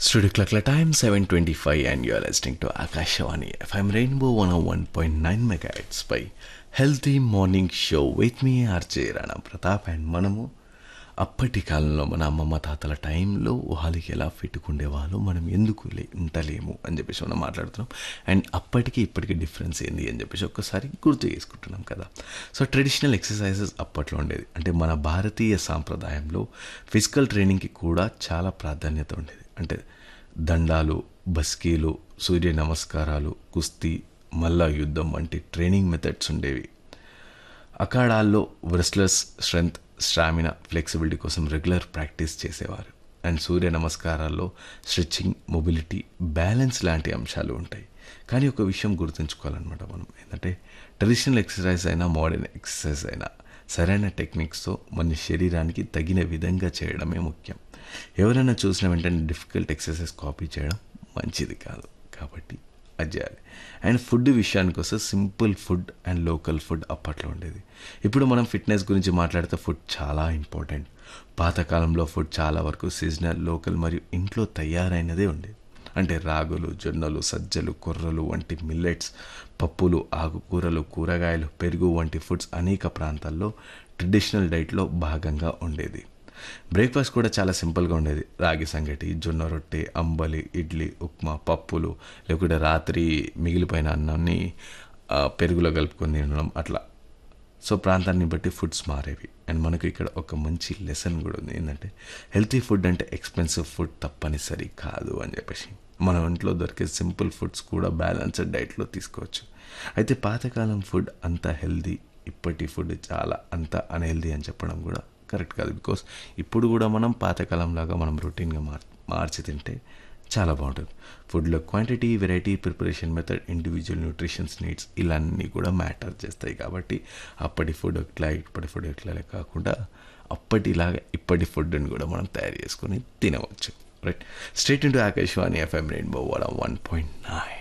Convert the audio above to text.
Studio Clock time 725 and you are listening to Akashawani FM Rainbow 101.9 MHz పై healthy morning show with మీ RJ Rana Pratap and మనము అప్పటి కాలంలో మన అమ్మమ్మ తాతల టైంలో ఊహాలకి ఎలా పెట్టుకుండేవాళ్ళు మనం ఎందుకు లే ఉంటలేము అని చెప్పేసి మనం మాట్లాడుతున్నాం అండ్ అప్పటికి ఇప్పటికి డిఫరెన్స్ ఏంది అని చెప్పేసి ఒక్కసారి గుర్తు చేసుకుంటున్నాం కదా సో ట్రెడిషనల్ ఎక్సర్సైజెస్ అప్పట్లో ఉండేది అంటే మన భారతీయ సాంప్రదాయంలో ఫిజికల్ ట్రైనింగ్కి కూడా చాలా ప్రాధాన్యత ఉండేది అంటే దండాలు బస్కీలు సూర్య నమస్కారాలు కుస్తీ మల్ల యుద్ధం వంటి ట్రైనింగ్ మెథడ్స్ ఉండేవి అఖాడాల్లో రెస్లర్స్ స్ట్రెంగ్త్ స్టామినా ఫ్లెక్సిబిలిటీ కోసం రెగ్యులర్ ప్రాక్టీస్ చేసేవారు అండ్ సూర్య నమస్కారాల్లో స్ట్రెచ్చింగ్ మొబిలిటీ బ్యాలెన్స్ లాంటి అంశాలు ఉంటాయి కానీ ఒక విషయం గుర్తుంచుకోవాలన్నమాట మనం ఏంటంటే ట్రెడిషనల్ ఎక్సర్సైజ్ అయినా మోడర్న్ ఎక్సర్సైజ్ అయినా సరైన టెక్నిక్స్తో మన శరీరానికి తగిన విధంగా చేయడమే ముఖ్యం ఎవరైనా చూసిన వెంటనే డిఫికల్ట్ ఎక్సర్సైజ్ కాపీ చేయడం మంచిది కాదు కాబట్టి అది చేయాలి అండ్ ఫుడ్ విషయానికి వస్తే simple food and local food అప్పట్లో ఉండేది ఇప్పుడు మనం ఫిట్నెస్ గురించి మాట్లాడితే ఫుడ్ చాలా ఇంపార్టెంట్ పాతకాలంలో ఫుడ్ చాలా వరకు సీజనల్ లోకల్ మరియు ఇంట్లో తయారైనదే ఉండేది అంటే రాగులు జొన్నలు సజ్జలు కొర్రలు వంటి మిల్లెట్స్ పప్పులు ఆకుకూరలు కూరగాయలు పెరుగు వంటి ఫుడ్స్ అనేక ప్రాంతాల్లో ట్రెడిషనల్ డైట్లో భాగంగా ఉండేది బ్రేక్ఫాస్ట్ కూడా చాలా సింపుల్గా ఉండేది రాగి సంగటి జొన్న రొట్టె అంబలి ఇడ్లీ ఉప్మా పప్పులు లేకుంటే రాత్రి మిగిలిపోయిన అన్నాన్ని ఆ, పెరుగులో కలుపుకొని తినడం అట్లా సో ప్రాంతాన్ని బట్టి ఫుడ్స్ మారేవి అండ్ మనకు ఇక్కడ ఒక మంచి లెసన్ కూడా ఉంది ఏంటంటే హెల్తీ ఫుడ్ అంటే ఎక్స్పెన్సివ్ ఫుడ్ తప్పనిసరి కాదు అని చెప్పేసి మన ఇంట్లో దొరికే సింపుల్ ఫుడ్స్ కూడా బ్యాలెన్స్డ్ డైట్లో తీసుకోవచ్చు అయితే పాతకాలం ఫుడ్ అంత హెల్దీ ఇప్పటి ఫుడ్ చాలా అంత అన్హెల్దీ అని చెప్పడం కూడా కరెక్ట్ కాదు బికాస్ ఇప్పుడు కూడా మనం పాతకాలం లాగా మనం రొటీన్గా మార్ మార్చి తింటే చాలా బాగుంటుంది ఫుడ్లో quantity variety preparation method individual nutritions needs ఇలాన్నీ కూడా మ్యాటర్ చేస్తాయి కాబట్టి అప్పటి ఫుడ్ ఎట్లా ఇప్పటి ఫుడ్ ఎట్లా కాకుండా అప్పటిలాగా ఇప్పటి ఫుడ్ని కూడా మనం తయారు చేసుకొని తినవచ్చు right straight into Akashvani FM rainbow one point nine